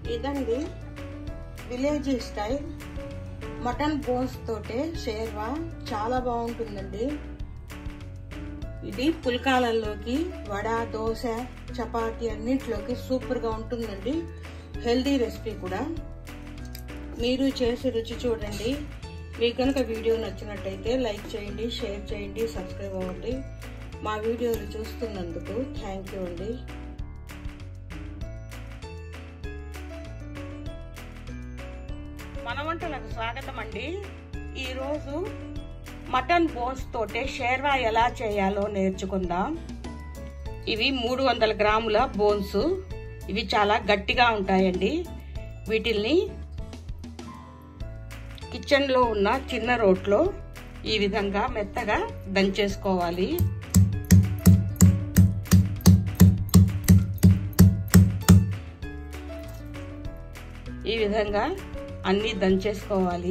ఇదండి village style mutton bones తోటే షేర్వా చాలా బాగుంటుందండి ఇది పుల్కాలల్లోకి వడ దోశ చపాతి అన్నింటిలోకి సూపర్గా ఉంటుందండి హెల్దీ రెసిపీ కూడా మీరు చేసి రుచి చూడండి మీకు కనుక వీడియో నచ్చినట్టయితే లైక్ చేయండి షేర్ చేయండి సబ్స్క్రైబ్ అవ్వండి మా వీడియోలు చూస్తున్నందుకు థ్యాంక్ యూ అండి మన వంటలకు స్వాగతం అండి ఈరోజు మటన్ బోన్స్ తోటే షేర్వా ఎలా చేయాలో నేర్చుకుందాం ఇవి మూడు వందల గ్రాముల బోన్స్ ఇవి చాలా గట్టిగా ఉంటాయండి వీటిల్ని కిచెన్లో ఉన్న చిన్న రోట్లో ఈ విధంగా మెత్తగా దంచేసుకోవాలి ఈ విధంగా అన్నీ దంచేసుకోవాలి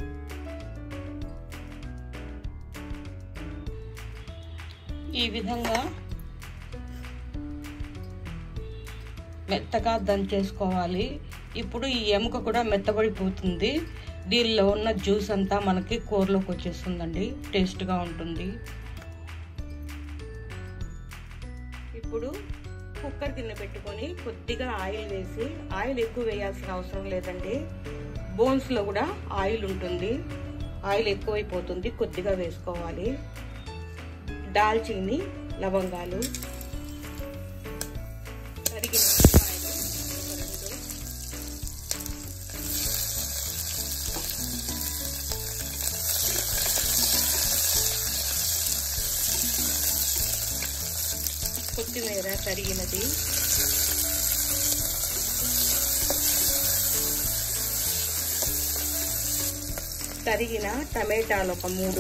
ఈ విధంగా మెత్తగా దంచేసుకోవాలి ఇప్పుడు ఈ ఎముక కూడా మెత్తబడిపోతుంది దీనిలో ఉన్న జ్యూస్ అంతా మనకి కూరలోకి వచ్చేస్తుందండి టేస్ట్గా ఉంటుంది ఇప్పుడు కుక్కర్ గిన్నె పెట్టుకొని కొద్దిగా ఆయిల్ వేసి ఆయిల్ ఎక్కువ వేయాల్సిన అవసరం లేదండి బోన్స్లో కూడా ఆయిల్ ఉంటుంది ఆయిల్ ఎక్కువైపోతుంది కొద్దిగా వేసుకోవాలి దాల్చిని లవంగాలు తరిగిన కొత్తిమీర తరిగినది తరిగిన టమాటాలు ఒక మూడు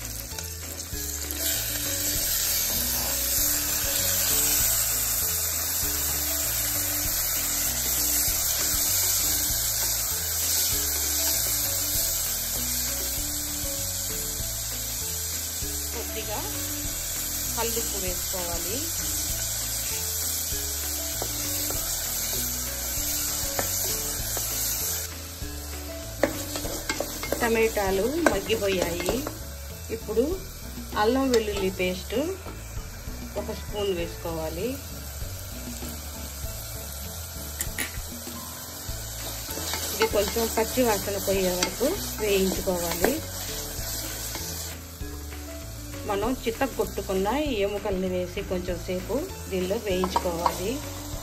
కొద్దిగా కల్లుప్పు వేసుకోవాలి టమాటాలు మగ్గిపోయాయి ఇప్పుడు అల్లం వెల్లుల్లి పేస్ట్ ఒక స్పూన్ వేసుకోవాలి ఇది కొంచెం పచ్చి వాసన పోయే వరకు వేయించుకోవాలి మనం చిత్త కొట్టుకున్న ఈ ఎముకల్ని వేసి కొంచెం సేపు దీనిలో వేయించుకోవాలి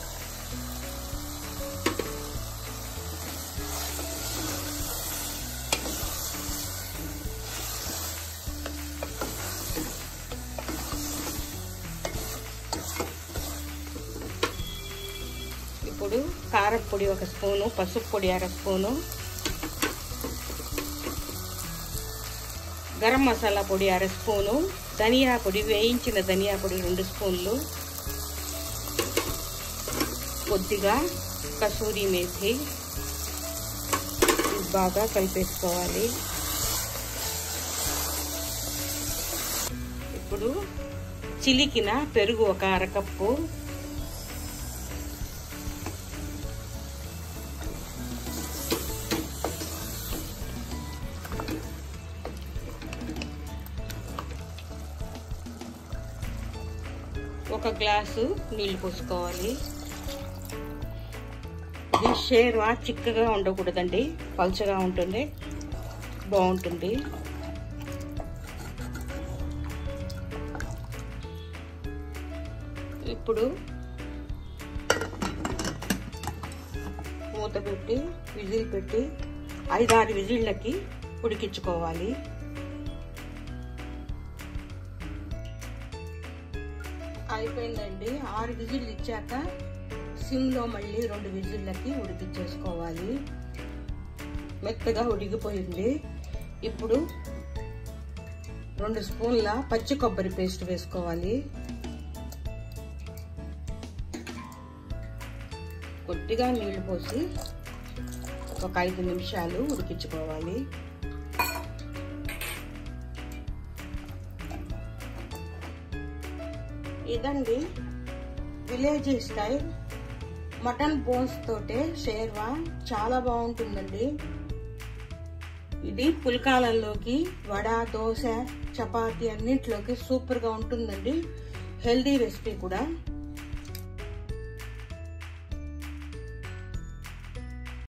ఇప్పుడు కారం పొడి ఒక స్పూను పసుపు పొడి అర స్పూను గరం మసాలా పొడి అర స్పూను ధనియా పొడి వేయించిన ధనియా పొడి రెండు స్పూన్లు కొద్దిగా కసూరి మేథి బాగా కలిపేసుకోవాలి ఇప్పుడు చిలికిన పెరుగు ఒక అరకప్పు ఒక గ్లాసు నీళ్లు పోసుకోవాలి ఇది షేర్వా చిక్కగా ఉండకూడదండి పల్చగా ఉంటుంది బాగుంటుంది ఇప్పుడు మూత పెట్టి విజిల్ పెట్టి ఐదారు విజిళ్ళకి ఉడికించుకోవాలి అయిపోయిందండి ఆరు విజిల్లు ఇచ్చాక సిమ్లో మళ్ళీ రెండు విజిల్లకి ఉడికించేసుకోవాలి మెత్తగా ఉడికిపోయింది ఇప్పుడు రెండు స్పూన్ల పచ్చి కొబ్బరి పేస్ట్ వేసుకోవాలి కొద్దిగా నీళ్లు పోసి ఒక ఐదు నిమిషాలు ఉడికించుకోవాలి ఇదండి విలేజ్ స్టైల్ మటన్ బోన్స్ తోటే షేర్వా చాలా బాగుంటుందండి ఇది పుల్కాలల్లోకి వడ దోశ చపాతి అన్నింటిలోకి సూపర్గా ఉంటుందండి హెల్దీ రెసిపీ కూడా